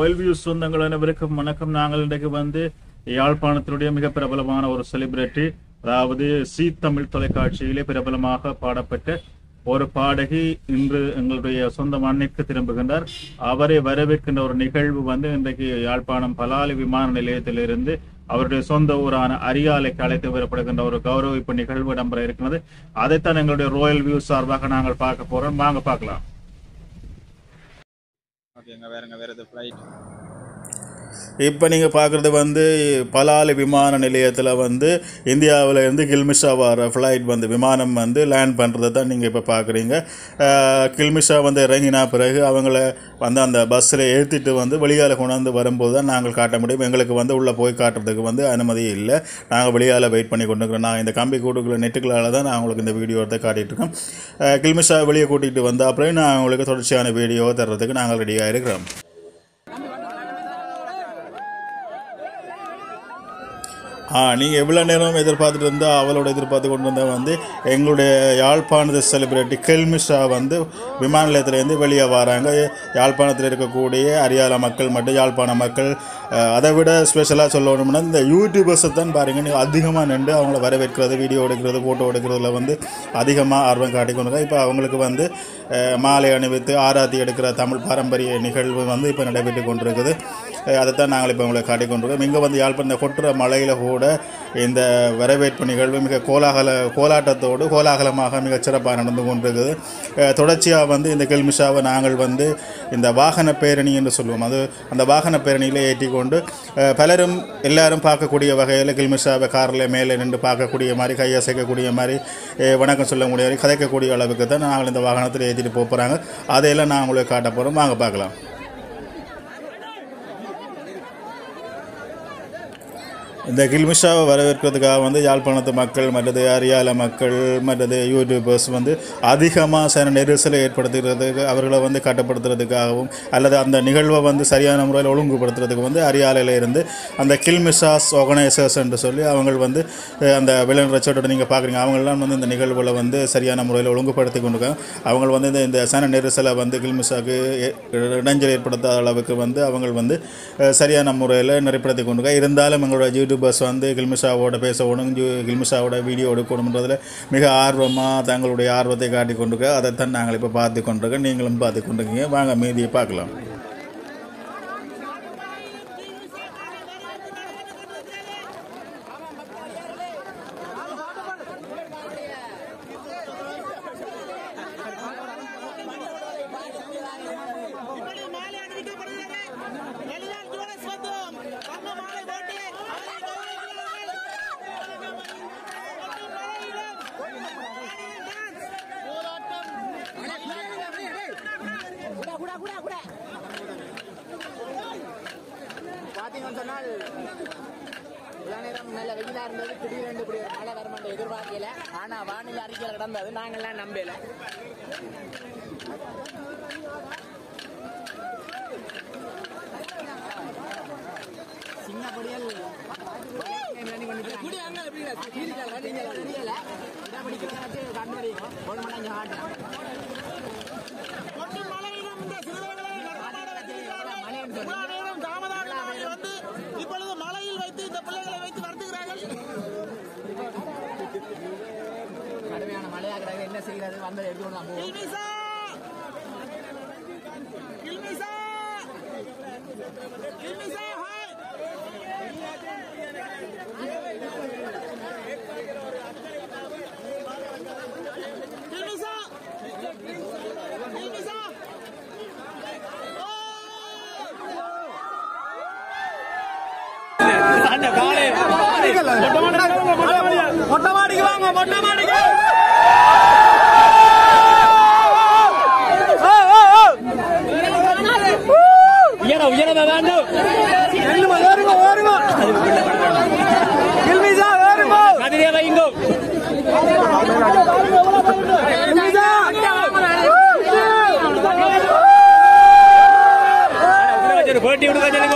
Royal view சொந்தங்கள் அனைவருக்கும் வணக்கம் நாங்கள் இன்றைக்கு வந்து யாழ்ப்பாணத்தினுடைய மிக பிரபலமான ஒரு செலிபிரிட்டி அதாவது சி தமிழ் தொலைக்காட்சியிலே பிரபலமாக பாடப்பட்ட ஒரு பாடகி இன்று எங்களுடைய சொந்த மண்ணிற்கு திரும்புகின்றார் அவரை வரவேற்கின்ற ஒரு நிகழ்வு வந்து இன்றைக்கு யாழ்ப்பாணம் பலாலி விமான நிலையத்திலிருந்து அவருடைய சொந்த ஊரான அரியாலைக்கு அழைத்து வரப்படுகின்ற ஒரு கௌரவிப்பு நிகழ்வு இடம்பெற இருக்கிறது அதைத்தான் எங்களுடைய ராயல் வியூ சார்பாக நாங்கள் பார்க்க போறோம் வாங்க பார்க்கலாம் ஓகேங்க வேறங்க வேற எது ஃப்ளைட் இப்போ நீங்கள் பார்க்குறது வந்து பலாலி விமான நிலையத்தில் வந்து இந்தியாவில் இருந்து கில்மிஷா வர ஃப்ளைட் வந்து விமானம் வந்து லேண்ட் பண்ணுறதை தான் நீங்கள் இப்போ பார்க்குறீங்க கில்மிஷா வந்து இறங்கினா பிறகு அவங்கள வந்து அந்த பஸ்ஸில் ஏற்றிட்டு வந்து வெளியால் கொண்டாந்து வரும்போது தான் நாங்கள் காட்ட முடியும் எங்களுக்கு வந்து உள்ளே போய் காட்டுறதுக்கு வந்து அனுமதி இல்லை நாங்கள் வெளியால் வெயிட் பண்ணி கொண்டு இருக்கிறோம் நான் இந்த கம்பி கூட்டுக்குள்ள நெட்டுகளால் தான் நான் உங்களுக்கு இந்த வீடியோ எடுத்து காட்டிகிட்டு இருக்கேன் அஹ் கில்மிஷா வெளியே கூட்டிகிட்டு வந்த அப்புறம் நான் உங்களுக்கு தொடர்ச்சியான வீடியோ தர்றதுக்கு நாங்கள் ரெடியாக இருக்கிறோம் ஆ நீங்கள் எவ்வளோ நேரம் எதிர்பார்த்துட்டு இருந்தா அவளோட எதிர்பார்த்து கொண்டு இருந்தா வந்து எங்களுடைய யாழ்ப்பாணத்தை செலிபிரிட்டி கெல்மிஷா வந்து விமான நிலையத்திலேருந்து வெளியே வராங்க யாழ்ப்பாணத்தில் இருக்கக்கூடிய அரியால மக்கள் மட்டும் யாழ்ப்பாண மக்கள் அஹ், அதை விட ஸ்பெஷலாக சொல்லணும்னா இந்த யூடியூபர்ஸை தான் பாருங்க நீங்கள் அதிகமாக நின்று அவங்கள வரவேற்கிறது வீடியோ எடுக்கிறது ஃபோட்டோ எடுக்கிறதுல வந்து அதிகமாக ஆர்வம் காட்டிக்கொண்டு இப்போ அவங்களுக்கு வந்து அஹ், மாலை அணிவித்து ஆராத்தி எடுக்கிற தமிழ் பாரம்பரிய நிகழ்வு வந்து இப்போ நடைபெற்று கொண்டிருக்குது அஹ் அதைத்தான் நாங்கள் இப்போ உங்களுக்கு காட்டிக்கொண்டிருக்கோம் இங்கே வந்து யாழ்ப்பாணம் இந்த கொட்டுற மலையில் கூட இந்த வரவேற்பு நிகழ்வு மிக கோலாகல கோலாட்டத்தோடு கோலாகலமாக மிகச் சிறப்பாக நடந்து கொண்டிருக்குது அஹ் தொடர்ச்சியாக வந்து இந்த கெல்மிஷாவை நாங்கள் வந்து இந்த வாகன பேரணி என்று சொல்லுவோம் அது அந்த வாகன பேரணியில் ஏற்றி கொண்டு அஹ் பலரும் எல்லாரும் பார்க்கக்கூடிய வகையில் கில்மிஷாவை காரில் மேலே நின்று பார்க்கக்கூடிய மாதிரி கையசைக்கக்கூடிய மாதிரி அஹ் வணக்கம் சொல்லக்கூடிய மாதிரி கதைக்கக்கூடிய அளவுக்கு தான் நாங்கள் இந்த வாகனத்தில் ஏற்றிட்டு போக போகிறாங்க அதையெல்லாம் நான் உங்களுக்கு காட்ட போகிறோம் வாங்க பார்க்கலாம் இந்த கில்மிஷாவை வரவேற்கிறதுக்காக வந்து யாழ்ப்பாணத்து மக்கள் மற்றது அரியால மக்கள் மற்றது யூடியூபர்ஸ் வந்து அதிகமாக சில நெரிசலை ஏற்படுத்துகிறதுக்கு அவர்களை வந்து கட்டுப்படுத்துறதுக்காகவும் அல்லது அந்த நிகழ்வை வந்து சரியான முறையில் ஒழுங்குபடுத்துறதுக்கு வந்து அரியாலையில் இருந்து அந்த கில்மிஷாஸ் ஆர்கனைசர்ஸ் என்று சொல்லி அவங்க வந்து அஹ், அந்த விலன் ரச்சோட நீங்கள் பார்க்குறீங்க அவங்கெல்லாம் வந்து இந்த நிகழ்வுகளை வந்து சரியான முறையில் ஒழுங்குபடுத்தி கொண்டிருக்காங்க அவங்க வந்து இந்த இந்த சன நெரிசலை வந்து கில்மிஷாக்கு எ- இடைஞ்சல் ஏற்படுத்தாத அளவுக்கு வந்து அவங்க வந்து அஹ், சரியான முறையில் நெறிப்படுத்தி கொண்டிருக்காங்க இருந்தாலும் எங்களோட யூடியூபர்ஸ் வந்து கில்மிஷாவோட பேசணும் ஜு- கில்மிஷாவோட வீடியோ எடுக்கணுன்றதுல மிக ஆர்வமாக தங்களுடைய ஆர்வத்தை காட்டி கொண்டிருக்க அதைத்தான் நாங்கள் இப்போ பார்த்து கொண்டிருக்கோம் நீங்களும் பார்த்து கொண்டிருக்கீங்க வாங்க மீதியை பார்க்கலாம் இப்படி மாலை அணிவிக்கப்படுகிறது எல்லாம் ஜோனஸ் வந்தும் அம்ம மாலை போட்டு அவரை கௌரவிக்கிறார்கள். பார்த்தீங்கன்னு சொன்னால் இவ்வளோ நேரம் நல்ல வெயிலாக இருந்தது திடீரென்று இப்படி ஒரு மழை வருமென்று எதிர்பார்க்கல ஆனால் வானிலை அறிக்கையில் கிடந்தது நாங்கள்லாம் நம்பல சிங்கப்படியல் கொட்டும் மழையிலும் இந்த சிறுவர்களை நடமாட வைத்திருக்கிறார்கள். இவ்வளவு நேரம் தாமதமாக வந்து இப்பொழுது மலையில் வைத்து இந்த பிள்ளைகளை வைத்து வருத்துகிறார்கள் கடுமையான மழையாகிறாங்க என்ன செய்கிறது வந்ததை எடுத்துக்கொண்டு தான் போவோம் கில்மிசா கில்மிசா கில்மிசா ஹாய் கில்மிசா கில்மிசா போட்டி விடுங்க ஜனங்க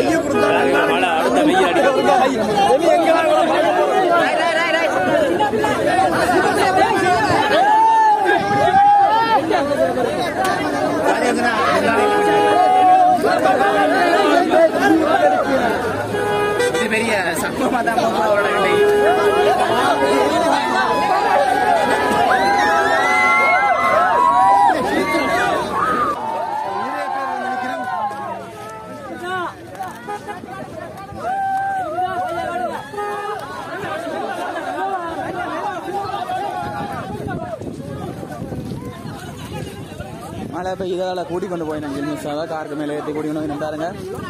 மழை அடுத்த வெயில் அடிக்கும் இது பெரிய சம்பவமா தான் அவரோட மழை பெய்யுதால கூட்டி கொண்டு போய் நாங்கள் மிஸ்ஸாக காருக்கு மேலே ஏற்றி கூட்டி கொண்டு போய் நின்றாருங்க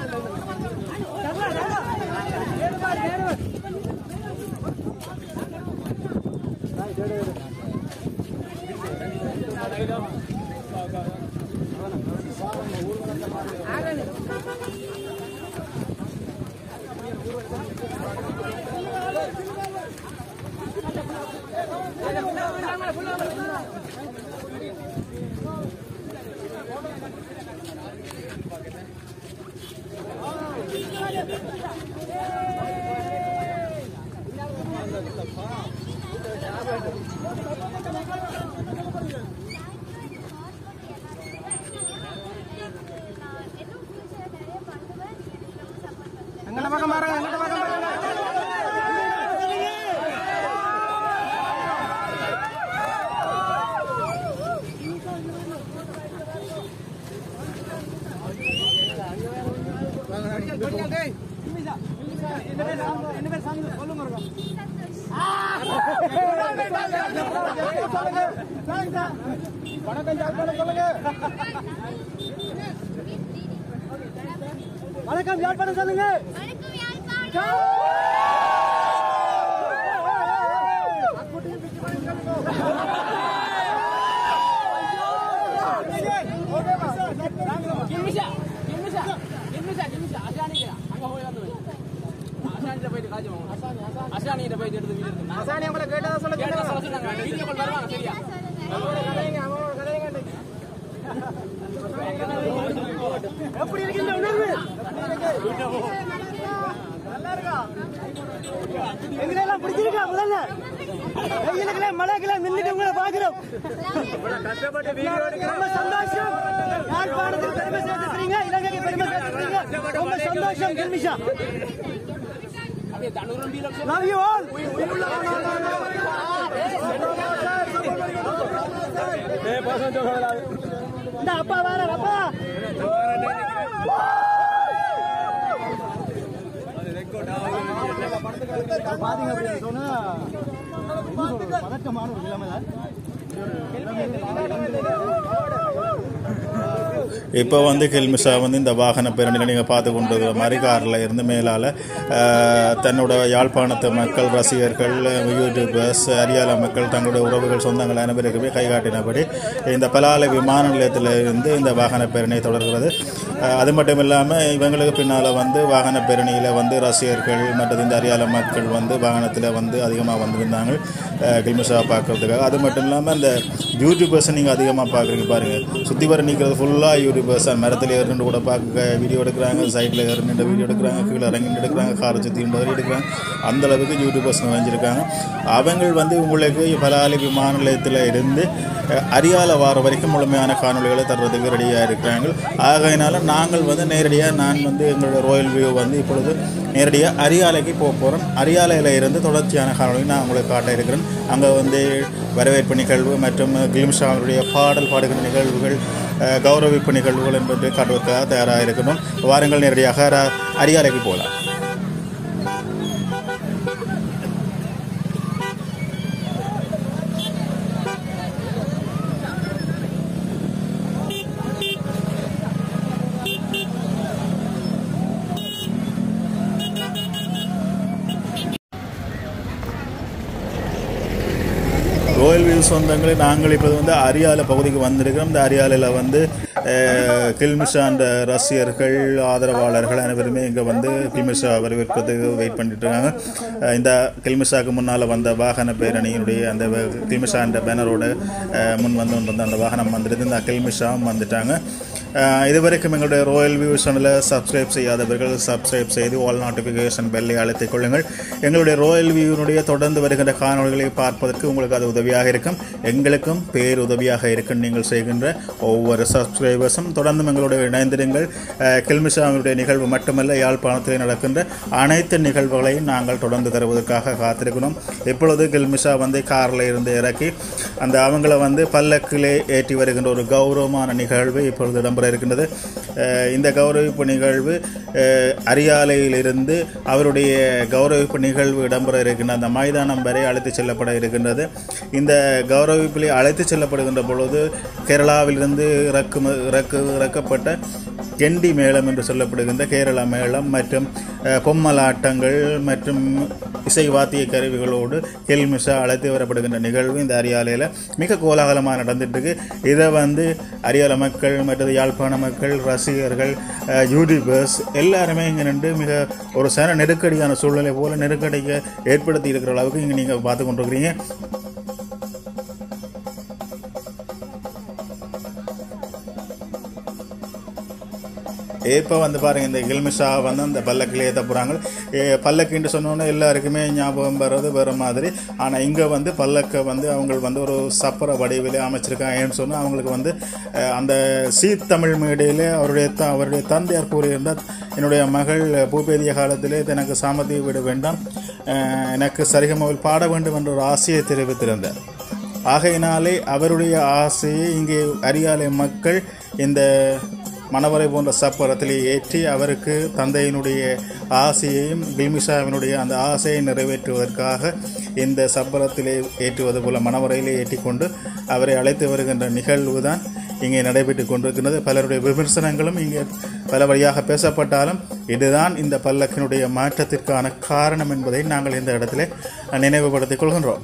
வணக்கம் யாழ்ப்பாணம் சொல்லுங்க அசானி உங்களை கேட்டதா சொல்லுங்க எப்படி இருக்கின்ற உணர்வு எங்களெல்லாம் பிடிச்சிருக்கா முதல்ல வெயிலுக்குள்ள மழைக்குள்ள நின்றுட்டு உங்களை பாக்குறோம் ரொம்ப சந்தோஷம் யாழ்ப்பாணத்துக்கு பெருமை சேர்த்துக்கிறீங்க இலங்கைக்கு பெருமை சேர்த்துக்கிறீங்க ரொம்ப சந்தோஷம் கில்மிஷா லவ் யூ ஆல் இந்த அப்பா வேற அப்பா பாத்தீங்க அப்படின்னு சொன்னா என்ன சொல்றது, பதட்டமான ஒரு நிலைமை தான் இப்போ வந்து கில்மிஷா வந்து இந்த வாகன பேரணியில் நீங்கள் பார்த்து கொண்டு வர மாதிரி காரில் இருந்து மேலால் தன்னோட யாழ்ப்பாணத்து மக்கள் ரசிகர்கள் யூடியூபர்ஸ் அரியால மக்கள் தங்களுடைய உறவுகள் சொந்தங்கள் அனைவருக்குமே கைகாட்டினபடி இந்த பலாலை விமான நிலையத்தில் இருந்து இந்த வாகன பேரணி தொடர்கிறது அஹ், அது மட்டும் இல்லாமல் இவங்களுக்கு பின்னால் வந்து வாகன பேரணியில் வந்து ரசிகர்கள் மற்றது இந்த அரியால மக்கள் வந்து வாகனத்தில் வந்து அதிகமாக வந்திருந்தாங்க அஹ், கில்மிஷா பார்க்கறதுக்காக அது மட்டும் இல்லாமல் இந்த யூடியூபர்ஸை நீங்கள் அதிகமாக பார்க்குறீங்க பாருங்கள் சுற்றி வர நிற்கிறது ஃபுல்லாக யூடியூபர்ஸ் மரத்தில் ஏறிண்டு கூட பார்க்க வீடியோ எடுக்கிறாங்க சைடில் ஏறிண்டு வீடியோ எடுக்கிறாங்க கீழே இறங்கிட்டு எடுக்கிறாங்க காரை சுற்றி வரி எடுக்கிறாங்க அந்த அளவுக்கு யூடியூபர்ஸ் வாங்கியிருக்காங்க அவங்க வந்து உங்களுக்கு பலாலி விமான நிலையத்தில் இருந்து அஹ், அரியால வார வரைக்கும் முழுமையான காணொளிகளை தர்றதுக்கு ரெடியாக இருக்கிறாங்க ஆகையினால நாங்கள் வந்து நேரடியாக நான் வந்து எங்களோட ராயல் வியூ வந்து இப்பொழுது நேரடியாக அரியாலைக்கு போக போகிறோம் அரியாலையில் இருந்து தொடர்ச்சியான காணொளி நான் உங்களுக்கு காட்ட இருக்கிறேன் அங்கே வந்து வரவேற்பு நிகழ்வு மற்றும் கிளிம்ஷாவுடைய பாடல் பாடுகிற நிகழ்வுகள் அஹ், கௌரவிப்பு நிகழ்வுகள் என்பதை காட்டுவதற்காக தயாராக இருக்கணும் வாருங்கள் நேரடியாக ர- அரியாலைக்கு போகலாம் ரோயல் வியூ சொந்தங்களே நாங்கள் இப்போ வந்து அரியாலை பகுதிக்கு வந்திருக்கிறோம் இந்த அரியாலையில் வந்து அஹ், கில்மிஷான்ற ரசிகர்கள் ஆதரவாளர்கள் அனைவருமே இங்கே வந்து கில்மிஷா வரவேற்பதுக்கு வெயிட் பண்ணிட்டு இருக்காங்க அஹ், இந்த கில்மிஷாக்கு முன்னால் வந்த வாகன பேரணியினுடைய அந்த வ- கில்மிஷான்ற பேனரோட அஹ், முன் வந்து கொண்டு வந்த அந்த வாகனம் வந்துடுது இந்த கில்மிஷாவும் வந்துட்டாங்க அஹ், இதுவரைக்கும் எங்களுடைய ராயல் வியூ சேனலை சப்ஸ்கிரைப் செய்யாதவர்கள் சப்ஸ்கிரைப் செய்து ஆல் நோட்டிஃபிகேஷன் பெல்லை அழைத்துக் கொள்ளுங்கள் எங்களுடைய ராயல் வியூனுடைய தொடர்ந்து வருகின்ற காணொளிகளை பார்ப்பதற்கு உங்களுக்கு அது உதவியாக இருக்கும் எங்களுக்கும் பேர் உதவியாக இருக்கும் நீங்கள் செய்கின்ற ஒவ்வொரு சப்ஸ்கிரைபர்ஸும் தொடர்ந்து எங்களுடைய இணைந்திருங்கள் அஹ், கில்மிஷாவினுடைய நிகழ்வு மட்டுமல்ல யாழ்ப்பாணத்தில் நடக்கின்ற அனைத்து நிகழ்வுகளையும் நாங்கள் தொடர்ந்து தருவதற்காக காத்திருக்கிறோம் இப்பொழுது கில்மிஷா வந்து காரில் இருந்து இறக்கி அந்த அவங்கள வந்து பல்லக்கிலே ஏற்றி வருகின்ற ஒரு கௌரவமான நிகழ்வு இப்பொழுது இடம்பெற இருக்கின்றது அஹ், இந்த கௌரவிப்பு நிகழ்வு அஹ், அரியாலையிலிருந்து அவருடைய கௌரவிப்பு நிகழ்வு இடம்பெற இருக்கின்ற அந்த மைதானம் வரை அழைத்து செல்லப்பட இருக்கின்றது இந்த கௌரவிப்பிலே அழைத்து செல்லப்படுகின்ற பொழுது கேரளாவிலிருந்து இறக்கும இறக்கு இறக்கப்பட்ட கெண்டி மேளம் என்று சொல்லப்படுகின்ற கேரள மேளம் மற்றும் அஹ், பொம்மலாட்டங்கள் மற்றும் இசை வாத்திய கருவிகளோடு கெல்மிஷா அழைத்து வரப்படுகின்ற நிகழ்வு இந்த அரியாலையில் மிக கோலாகலமாக நடந்துட்டு இருக்கு இதை வந்து அரியால மக்கள் மற்றது யாழ்ப்பாண மக்கள் ரசிகர்கள் அஹ், யூடியூபர்ஸ் எல்லாருமே இங்கே நின்று மிக ஒரு சன நெருக்கடியான சூழ்நிலை போல நெருக்கடியை ஏற்படுத்தி இருக்கிற அளவுக்கு இங்கே நீங்கள் பார்த்து கொண்டிருக்கிறீங்க இப்போ வந்து பாருங்க இந்த கில்மிஷா வந்து அந்த பல்லக்கில் ஏற்ற போகிறாங்க பல்லக்குன்னு சொன்னோன்னே எல்லாருக்குமே ஞாபகம் வர்றது வேறு மாதிரி ஆனால் இங்கே வந்து பல்லக்கை வந்து அவங்க வந்து ஒரு சப்பர வடிவில் அமைச்சிருக்காங்கன்னு சொன்னால் அவங்களுக்கு வந்து அஹ், அந்த சீத்தமிழ் மேடையில் அவருடைய த அவருடைய தந்தையார் கூறியிருந்தால் என்னுடைய மகள் பூபேதிய காலத்திலே தனக்கு சாமர்த்தியம் விட வேண்டாம் அஹ், எனக்கு சரிகமாவில் பாட வேண்டும் என்ற ஒரு ஆசையை தெரிவித்திருந்தார் ஆகையினாலே அவருடைய ஆசையை இங்கே அரியாலை மக்கள் இந்த மணவரை போன்ற சப்பரத்திலே ஏற்றி அவருக்கு தந்தையினுடைய ஆசையையும் கில்மிஷாவினுடைய அந்த ஆசையை நிறைவேற்றுவதற்காக இந்த சப்பரத்திலே ஏற்றுவது போல மணவரையிலே ஏற்றிக்கொண்டு அவரை அழைத்து வருகின்ற நிகழ்வு தான் இங்கே நடைபெற்று கொண்டிருக்கிறது பலருடைய விமர்சனங்களும் இங்கே பல வழியாக பேசப்பட்டாலும் இதுதான் இந்த பல்லக்கினுடைய மாற்றத்திற்கான காரணம் என்பதை நாங்கள் இந்த இடத்திலே நினைவுபடுத்திக் கொள்கின்றோம்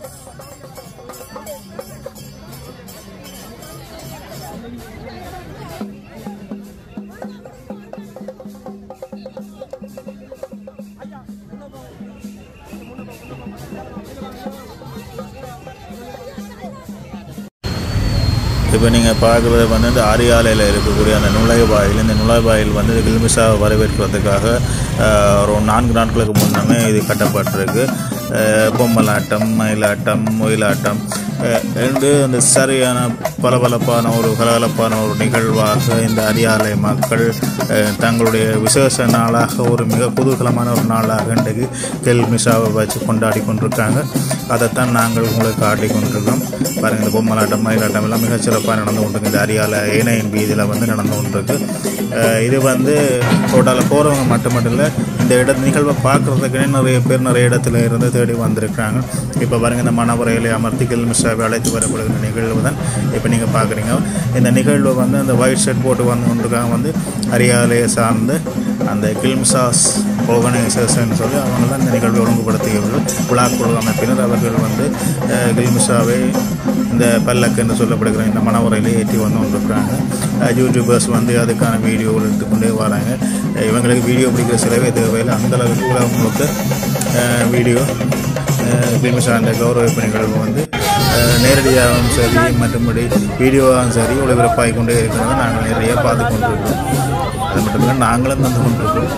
இப்போ நீங்கள் பார்க்குறது வந்து இந்த ஆரியாலையில் இருக்கக்கூடிய அந்த நுழைவாயில் இந்த நுழைவாயில் வந்து கில்மிஷாவை வரவேற்கிறதுக்காக ஆஹ், ஒரு நான்கு நாட்களுக்கு முன்னமே இது கட்டப்பட்டிருக்கு ஆஹ், பொம்மலாட்டம் மயிலாட்டம் ஒயிலாட்டம் ஆஹ், என்று அந்த சரியான பளபளப்பான ஒரு கலகலப்பான ஒரு நிகழ்வாக இந்த அரியாலை மக்கள் ஆஹ், தங்களுடைய விசேஷ நாளாக ஒரு மிக குதூகலமான ஒரு நாளாக இன்றைக்கு கெல்மிஷாவை வச்சு கொண்டாடி கொண்டிருக்காங்க அதைத்தான் நாங்கள் உங்களுக்கு காட்டி கொண்டிருக்கோம் பாருங்கள் இந்த பொம்மலாட்டம் மயிலாட்டம் எல்லாம் மிகச் சிறப்பாக நடந்து கொண்டிருக்கு இந்த அரியால ஏனையின் வீதியில் வந்து நடந்து கொண்டிருக்கு அஹ் இது வந்து டோட்டலாக போகிறவங்க மட்டும் மட்டும் இல்லை இந்த இட நிகழ்வை பார்க்குறதுக்குனே நிறைய பேர் நிறைய இடத்துல இருந்து தேடி வந்திருக்கிறாங்க இப்போ பாருங்கள் இந்த மணவரையிலே அமர்த்தி கில்மிஷாவை அழைத்து வரப்படுகிற நிகழ்வு தான் இப்போ நீங்கள் பார்க்குறீங்க இந்த நிகழ்வு வந்து அந்த ஒயிட் ஷர்ட் போட்டு வந்து கொண்டிருக்காங்க வந்து அரியாலையை சார்ந்து அந்த கில்மிசாஸ் ஆர்கனைசேஷன் சொல்லி அவங்க தான் இந்த நிகழ்வை ஒழுங்குபடுத்தியவர்கள் விழாக்குழு அமைப்பினர் அவர்கள் வந்து அஹ், கில்மிஷாவை இந்த பல்லக்கு என்று சொல்லப்படுகிற இந்த மணவரையிலே ஏற்றி வந்து கொண்டிருக்கிறாங்க அஹ், யூடியூபர்ஸ் வந்து அதுக்கான வீடியோவில் எடுத்துக்கொண்டே வராங்க அஹ், இவங்களுக்கு வீடியோ பிடிக்கிற சிலவே தேவையில்லை அந்த அளவுக்கு உலகங்களுக்கு வீடியோ கில்மிஷா அந்த கௌரவிப்பு நிகழ்வு வந்து அஹ், நேரடியாகவும் சரி மற்றபடி வீடியோவாகவும் சரி ஒளிபரப்பாகி கொண்டே இருக்கிறத நாங்கள் நிறைய பார்த்து கொண்டிருக்கிறோம் அது மட்டும் இல்லை நாங்களும் தந்து கொண்டிருக்கிறோம்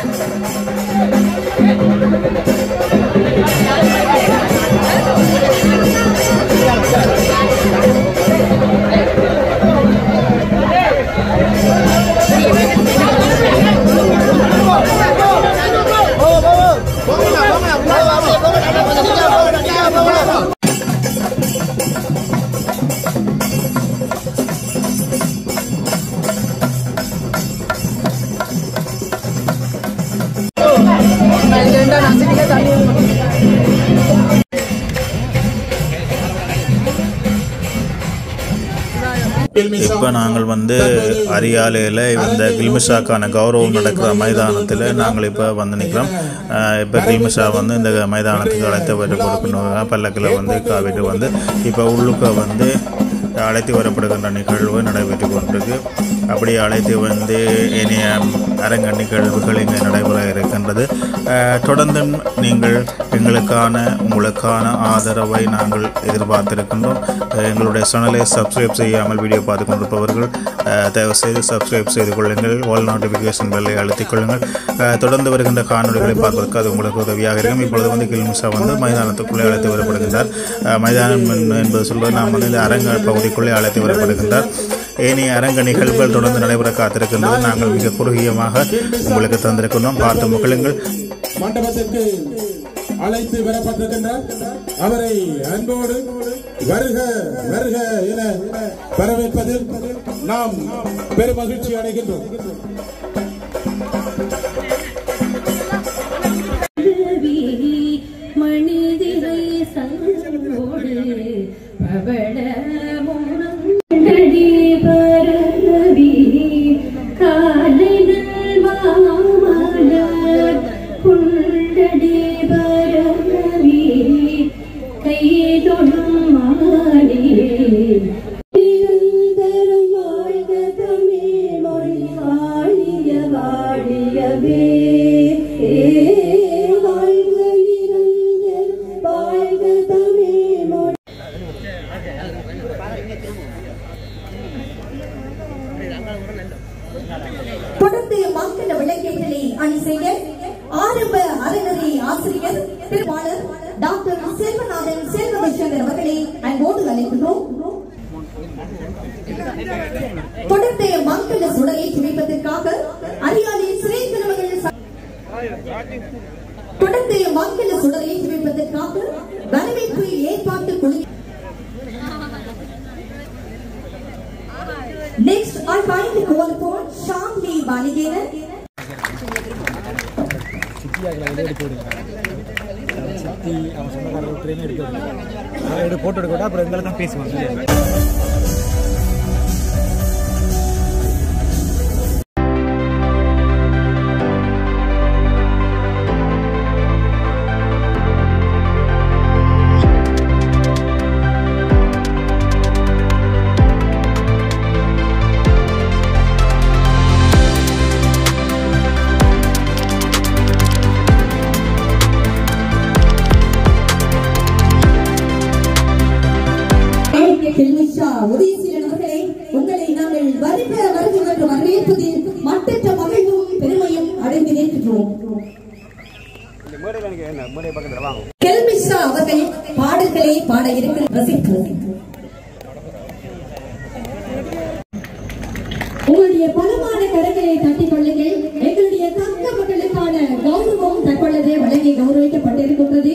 இப்போ நாங்கள் வந்து அரியாலையில் இந்த கில்மிஷாக்கான கௌரவம் நடக்கிற மைதானத்தில் நாங்கள் இப்போ வந்து நிற்கிறோம் இப்போ கில்மிஷா வந்து இந்த மைதானத்துக்கு அழைத்து வர கொடுக்கணும் பல்லக்கில் வந்து காவிட்டு வந்து இப்போ உள்ளுக்க வந்து அழைத்து வரப்படுகின்ற நிகழ்வு நடைபெற்று கொண்டிருக்கு அப்படி அழைத்து வந்து இனிய அரங்க நிகழ்வுகள் இங்கே நடைபெற இருக்கின்றது அஹ், தொடர்ந்து நீங்கள் எங்களுக்கான உங்களுக்கான ஆதரவை நாங்கள் எதிர்பார்த்திருக்கின்றோம் அஹ், எங்களுடைய சேனலை சப்ஸ்கிரைப் செய்யாமல் வீடியோ பார்த்து கொண்டிருப்பவர்கள் அஹ், தயவு செய்து சப்ஸ்கிரைப் செய்து கொள்ளுங்கள் ஆல் நோட்டிஃபிகேஷன் பெல்லை அழுத்திக் கொள்ளுங்கள் அஹ், தொடர்ந்து வருகின்ற காணொலிகளை பார்ப்பதற்கு அது உங்களுக்கு உதவியாக இருக்கும் இப்பொழுது வந்து கில்மிஷா வந்து மைதானத்துக்குள்ளே அழைத்து வரப்படுகின்றார் அஹ், மைதானம் என்ப- என்பது சொல்வது நாம் வந்து இந்த அரங்க பகுதிக்குள்ளே அழைத்து வரப்படுகின்றார் ஏனைய அரங்க நிகழ்வுகள் தொடர்ந்து நடைபெற காத்திருக்கின்றது நாங்கள் மிக குறுகியமாக உங்களுக்கு தந்திருக்கின்றோம் பார்த்து மகிழுங்கள் மண்டபத்திற்கு அழைத்து வரப்பட்டிருக்கின்றார் அவரை அன்போடு வருக வருக என வரவேற்பதில் நாம் பெருமகிழ்ச்சி அடைகின்றோம் மணிதிரை சங்கோடு பவள முனங்கடி பரவி காலைகள் மாமலர் குண்டடி பரவி கை தொடும் மாலே நிரந்தரம் வாழ்க தமிழ் மொழி வாழிய வாழியவே வாழ்க நிரந்தரம் வாழ்க தமிழ் மொழி தொடர்ந்து மக்கள் விளக்கேற்றலை அணி செய்ய ஆரம்ப அறநெறி ஆசிரியர் திருவாளர் டாக்டர் செல்வநாதன் செல்வதேசங்கர் அவர்களை அன்போடு அழைக்கின்றோம் தொடர்ந்து மக்கள் சுடரேற்றி வைப்பதற்காக அரியாலை சிறை தலைவர்கள் ச- தொடர்ந்து மக்கள் சுடரேற்றி வைப்பதற்காக வரவேற்பு ஏற்பாட்டு குழு Next, I kindly call upon Shamli Baligeran. சித்தி அவன் சொந்தக்காரர் ட்ரெயின் எடுத்து அதை எடுத்து போட்டோ எடுக்க விட்டா அப்புறம் எங்களை தான் பேசுவாங்க கில்மிஷா உதயசீலன் அவர்களே உங்களை நாங்கள் வருக வருக என்று வரவேற்பதில் மட்டற்ற மகிழ்வும் பெருமையும் அடைந்து நிற்கின்றோம் கெல்மிஷா அவர்கள் பாடல்களை பாட இருக்கிற ரசிப்போம் உங்களுடைய பலமான கரங்களை தட்டிக் கொள்ளுங்கள் எங்களுடைய தங்க மக்களுக்கான கௌரவம் தற்பொழுது வழங்கி கௌரவிக்கப்பட்டிருக்கின்றது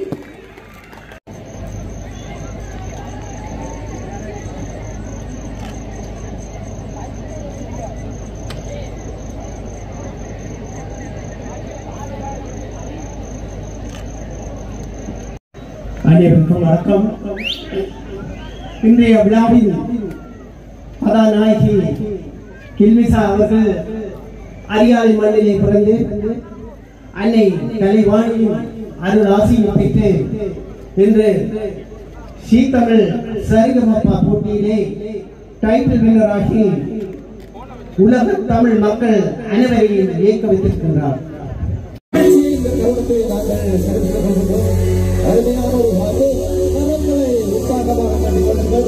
அனைவருக்கும் வணக்கம் இன்றைய விழாவில் கதாநாயகி கில்மிசா அவர்கள் அரியாலை மண்ணிலே பிறந்து அன்னை கலைவாணியின் அருள் ஆசியும் பெற்று இன்று சீத்தமிழ் சரிகமப்பா போட்டியிலே டைட்டில் வின்னராகி உலக தமிழ் மக்கள் அனைவரையும் இயக்க வைத்திருக்கின்றார் அருமையான ஒரு வாக்கு கரங்களை உற்சாகமாக கட்டிக் கொள்ளுங்கள்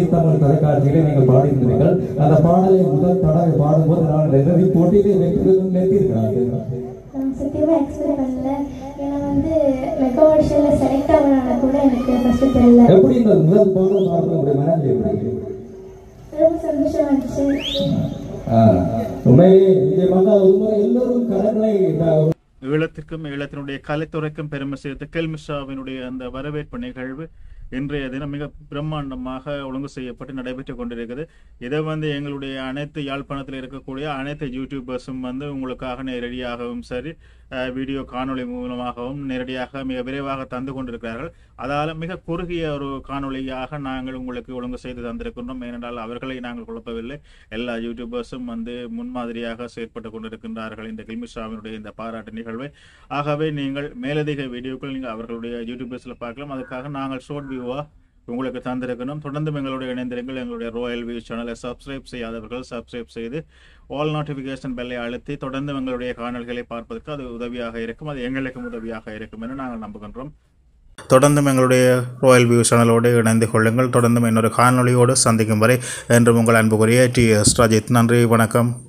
தமிழ் தொலைக்காட்சியிலே நீங்கள் பாடியிருந்தீர்கள் அந்த பாடலை முதல் தடவை பாடும்போது நான் இறுதி போட்டியிலே வெற்றி நிறுத்தியிருக்கிறார்கள் நான் சத்தியமாக எக்ஸ்பெக்ட் பண்ணல ஏன்னா வந்து மெகா ஆடிஷனில் செலக்ட் ஆகணும்னா கூட எனக்கு ஃபஸ்ட்டு தெரியல எப்படி இந்த முதல் பாடல் பாடுறது உங்களுடைய மனதில் எப்படி ரொம்ப சந்தோஷமா இருந்துச்சு ஆ, உண்மையிலே நிச்சயமாக உண்மை எல்லோரும் கரங்களை அஹ், ஈழத்திற்கும் ஈழத்தினுடைய கலைத்துறைக்கும் பெருமை சேர்த்த கெல்மிஷாவினுடைய அந்த வரவேற்பு நிகழ்வு இன்றைய தினம் மிக பிரம்மாண்டமாக ஒழுங்கு செய்யப்பட்டு நடைபெற்று கொண்டிருக்குது இதை வந்து எங்களுடைய அனைத்து யாழ்ப்பாணத்தில் இருக்கக்கூடிய அனைத்து யூடியூபர்ஸும் வந்து உங்களுக்காக நேரடியாகவும் சரி அஹ், வீடியோ காணொளி மூலமாகவும் நேரடியாக மிக விரைவாக தந்து கொண்டிருக்கிறார்கள் அதால மிக குறுகிய ஒரு காணொளியாக நாங்கள் உங்களுக்கு ஒழுங்கு செய்து தந்திருக்கின்றோம் ஏனென்றால் அவர்களை நாங்கள் குழப்பவில்லை எல்லா யூடியூபர்ஸும் வந்து முன்மாதிரியாக செயற்பட்டு கொண்டிருக்கின்றார்கள் இந்த கில்மிஷாவினுடைய இந்த பாராட்டு நிகழ்வை ஆகவே நீங்கள் மேலதிக வீடியோக்கள் நீங்கள் அவர்களுடைய யூடியூபர்ஸில் பார்க்கலாம் அதுக்காக நாங்கள் ஷோர்ட் வியூவாக உங்களுக்கு தந்திருக்கணும் தொடர்ந்து எங்களுடைய இணைந்திருங்கள் எங்களுடைய ராயல் வியூ சேனலை சப்ஸ்கிரைப் செய்யாதவர்கள் சப்ஸ்கிரைப் செய்து ஆல் நோட்டிஃபிகேஷன் பெல்லை அழுத்தி தொடர்ந்து எங்களுடைய காணொலிகளை பார்ப்பதற்கு அது உதவியாக இருக்கும் அது எங்களுக்கும் உதவியாக இருக்கும் என நாங்கள் நம்புகின்றோம் தொடர்ந்தும் எங்களுடைய ராயல் வியூ சேனலோடு இணைந்து கொள்ளுங்கள் தொடர்ந்தும் இன்னொரு காணொளியோடு சந்திக்கும் வரை என்றும் உங்கள் அன்புக்குரிய டி எஸ் ராஜித் நன்றி வணக்கம்